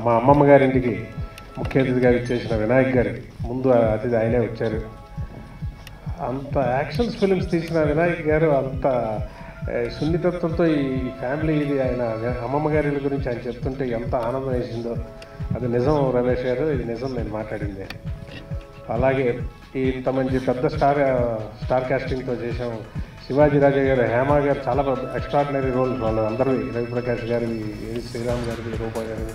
మా అమ్మమ్మ గారింటికి ముఖ్య అతిథిగా ఇచ్చేసిన వినాయక్ గారికి ముందు అతిథి ఆయనే వచ్చారు అంత యాక్షన్స్ ఫిలిమ్స్ తీసిన వినాయక్ గారు అంత ఏ, సున్నితత్వంతో ఈ ఫ్యామిలీ ఇది ఆయన అమ్మమ్మ గారి గురించి ఆయన చెప్తుంటే ఎంత ఆనందం వేసిందో అది నిజం రమేష్ గారు ఇది నిజం నేను మాట్లాడింది అలాగే ఈ ఇంత మంచి పెద్ద స్టార్ స్టార్ కాస్టింగ్తో చేసాం శివాజీ రాజా గారు హేమ గారు చాలా ఎక్స్ట్రాడినరీ రోల్ వాళ్ళు అందరూ రవిప్రకాష్ గారి ఏ శ్రీరామ్ గారిది రూపా గారిది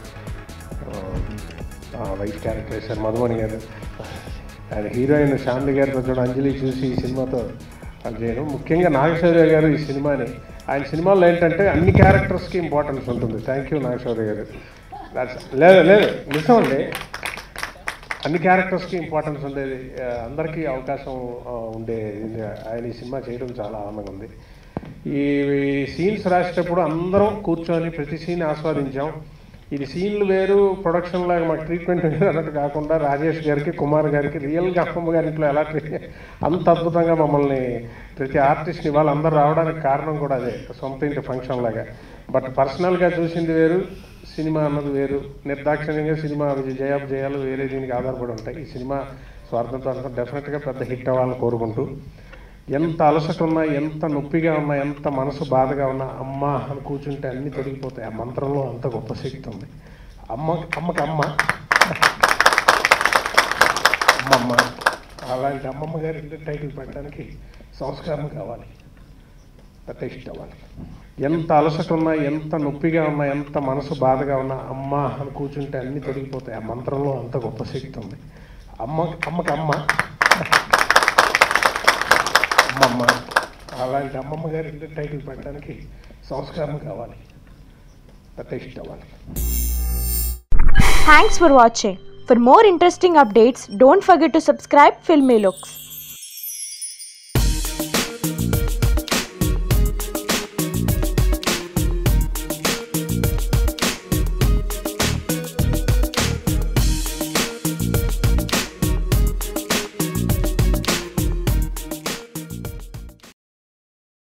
వైట్ క్యారెక్టర్ వేశారు మధుమణి గారు ఆయన హీరోయిన్ శాంతి గారితో కూడా అంజలి చూసి ఈ సినిమాతో అది చేయడం ముఖ్యంగా నాగశౌర్య గారు ఈ సినిమాని ఆయన సినిమాల్లో ఏంటంటే అన్ని క్యారెక్టర్స్కి ఇంపార్టెన్స్ ఉంటుంది thank you Naga Shaurya garu That's- లేదు లేదు నిజం అండి అన్ని క్యారెక్టర్స్కి ఇంపార్టెన్స్ ఉండేది ఆ, అందరికీ అవకాశం ఆ, ఉండే ఇది ఆయన ఈ సినిమా చేయడం చాలా ఆనందంగా ఉంది ఈ సీన్స్ రాసేటప్పుడు అందరం కూర్చొని ప్రతి సీన్ ఆస్వాదించాం ఇది సీన్లు వేరు ప్రొడక్షన్ లాగా మాకు ట్రీట్మెంట్ వేరు అన్నట్టు కాకుండా రాజేష్ గారికి కుమార్ గారికి రియల్గా అమ్మమ్మ గారి ఇంట్లో ఎలా ట్రీట్ అంత అద్భుతంగా మమ్మల్ని ప్రతి ఆర్టిస్ట్ని వాళ్ళందరూ రావడానికి కారణం కూడా అదే సొంత ఇంటి ఫంక్షన్ లాగా బట్ పర్సనల్గా చూసింది వేరు సినిమా అన్నది వేరు నిర్దాక్షిణ్యంగా సినిమా జయాలు వేరే దీనికి ఆధారపడి ఉంటాయి ఈ సినిమా స్వార్థంతో అనుకుని డెఫినెట్గా పెద్ద హిట్ అవ్వాలని కోరుకుంటూ ఎంత అలసట ఉన్నా ఎంత నొప్పిగా ఉన్నా ఎంత మనసు బాధగా ఉన్నా అమ్మ అని కూర్చుంటే అన్నీ తొలగిపోతాయి ఆ మంత్రంలో అంత గొప్ప శక్తి ఉంది అమ్మ అమ్మకి అమ్మ అమ్మమ్మ అలాంటి అమ్మమ్మ గారి ఇల్లు టైటిల్ పెట్టడానికి సంస్కారం కావాలి ప్రతిష్ట అవ్వాలి ఎంత అలసట ఉన్నా ఎంత నొప్పిగా ఉన్నా ఎంత మనసు బాధగా ఉన్నా అమ్మ అని కూర్చుంటే అన్నీ తొలగిపోతాయి ఆ మంత్రంలో అంత గొప్ప శక్తి ఉంది అమ్మ అమ్మకి అమ్మ అమ్మమ్మ అలాంటి అమ్మమ్మ గారి ఇల్లు టైటిల్ పెట్టడానికి సంస్కారం కావాలి ప్రతిష్ట అవ్వాలి Thanks for watching. For more interesting updates, don't forget to subscribe Filmy Looks.